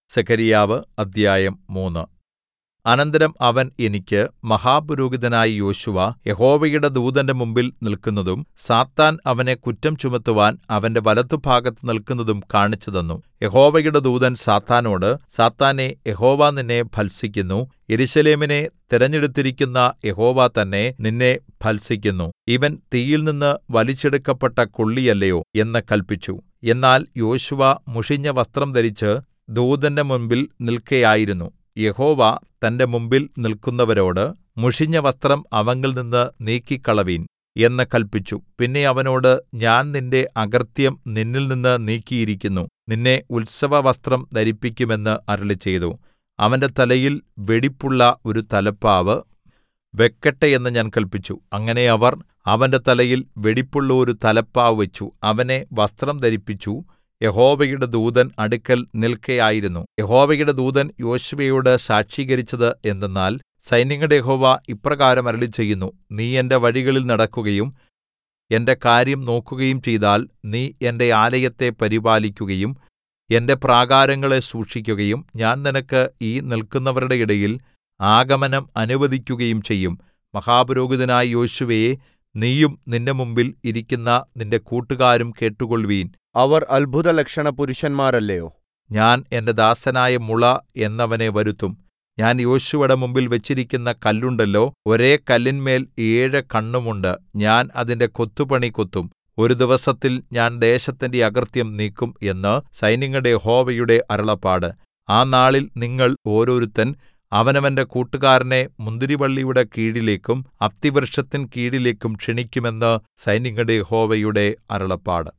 സെഖര്യാവ് അദ്ധ്യായം മൂന്ന് അനന്തരം അവൻ എനിക്ക് മഹാപുരോഹിതനായ യോശുവ യഹോവയുടെ ദൂതന്റെ മുമ്പിൽ നില്ക്കുന്നതും സാത്താൻ അവനെ കുറ്റം ചുമത്തുവാൻ അവന്റെ വലത്തുഭാഗത്ത് നില്ക്കുന്നതും കാണിച്ചുതന്നു യഹോവയുടെ ദൂതൻ സാത്താനോട് സാത്താനേ യഹോവ നിന്നെ ഭത്സിക്കുന്നു യെരൂശലേമിനെ തിരഞ്ഞെടുത്തിരിക്കുന്ന യഹോവ തന്നെ നിന്നെ ഭത്സിക്കുന്നു ഇവൻ തീയിൽനിന്ന് വലിച്ചെടുക്കപ്പെട്ട കൊള്ളിയല്ലയോ എന്ന് കല്പിച്ചു എന്നാൽ യോശുവ മുഷിഞ്ഞ വസ്ത്രം ധരിച്ച് ദൂതന്റെ മുമ്പിൽ നിൽക്കയായിരുന്നു യഹോവ തന്റെ മുമ്പിൽ നിൽക്കുന്നവരോട് മുഷിഞ്ഞ വസ്ത്രം അവങ്കൽനിന്ന് നീക്കിക്കളവിൻ എന്ന് കല്പിച്ചു പിന്നെ അവനോട് ഞാൻ നിന്റെ അകൃത്യം നിന്നിൽനിന്ന് നീക്കിയിരിക്കുന്നു നിന്നെ ഉത്സവവസ്ത്രം ധരിപ്പിക്കുമെന്ന് അരുളിച്ചെയ്തു അവന്റെ തലയിൽ വെടിപ്പുള്ള ഒരു തലപ്പാവ് വെക്കട്ടെ എന്ന് ഞാൻ കല്പിച്ചു അങ്ങനെ അവർ അവന്റെ തലയിൽ വെടിപ്പുള്ളോരു തലപ്പാവ് വെച്ചു അവനെ വസ്ത്രം ധരിപ്പിച്ചു യഹോവയുടെ ദൂതൻ അടുക്കൽ നിൽക്കയായിരുന്നു യഹോവയുടെ ദൂതൻ യോശുവയോട് സാക്ഷീകരിച്ചത് എന്തെന്നാൽ സൈന്യങ്ങളുടെ യഹോവ ഇപ്രകാരം അരുളിച്ചെയ്യുന്നു നീ എന്റെ വഴികളിൽ നടക്കുകയും എന്റെ കാര്യം നോക്കുകയും ചെയ്താൽ നീ എന്റെ ആലയത്തെ പരിപാലിക്കുകയും എന്റെ പ്രാകാരങ്ങളെ സൂക്ഷിക്കുകയും ഞാൻ നിനക്ക് ഈ നിൽക്കുന്നവരുടെ ഇടയിൽ ആഗമനം അനുവദിക്കുകയും ചെയ്യും മഹാപുരോഹിതനായ യോശുവേ നീയും നിന്റെ മുമ്പിൽ ഇരിക്കുന്ന നിന്റെ കൂട്ടുകാരും കേട്ടുകൊൾവീൻ അവർ അത്ഭുതലക്ഷണ പുരുഷന്മാരല്ലയോ ഞാൻ എന്റെ ദാസനായ മുള എന്നവനെ വരുത്തും ഞാൻ യോശുവയുടെ മുമ്പിൽ വെച്ചിരിക്കുന്ന കല്ലുണ്ടല്ലോ ഒരേ കല്ലിന്മേൽ ഏഴ് കണ്ണുമുണ്ട് ഞാൻ അതിന്റെ കൊത്തുപണി കൊത്തും ഒരു ദിവസത്തിൽ ഞാൻ ദേശത്തിന്റെ അകൃത്യം നീക്കും എന്ന് സൈന്യങ്ങളുടെ യഹോവയുടെ അരുളപ്പാട് ആ നാളിൽ നിങ്ങൾ ഓരോരുത്തൻ അവനവന്റെ കൂട്ടുകാരനെ മുന്തിരിവള്ളിയുടെ കീഴിലേക്കും അത്തിവൃക്ഷത്തിൻ കീഴിലേക്കും ക്ഷണിക്കുമെന്ന് സൈന്യങ്ങളുടെ യഹോവയുടെ അരുളപ്പാട്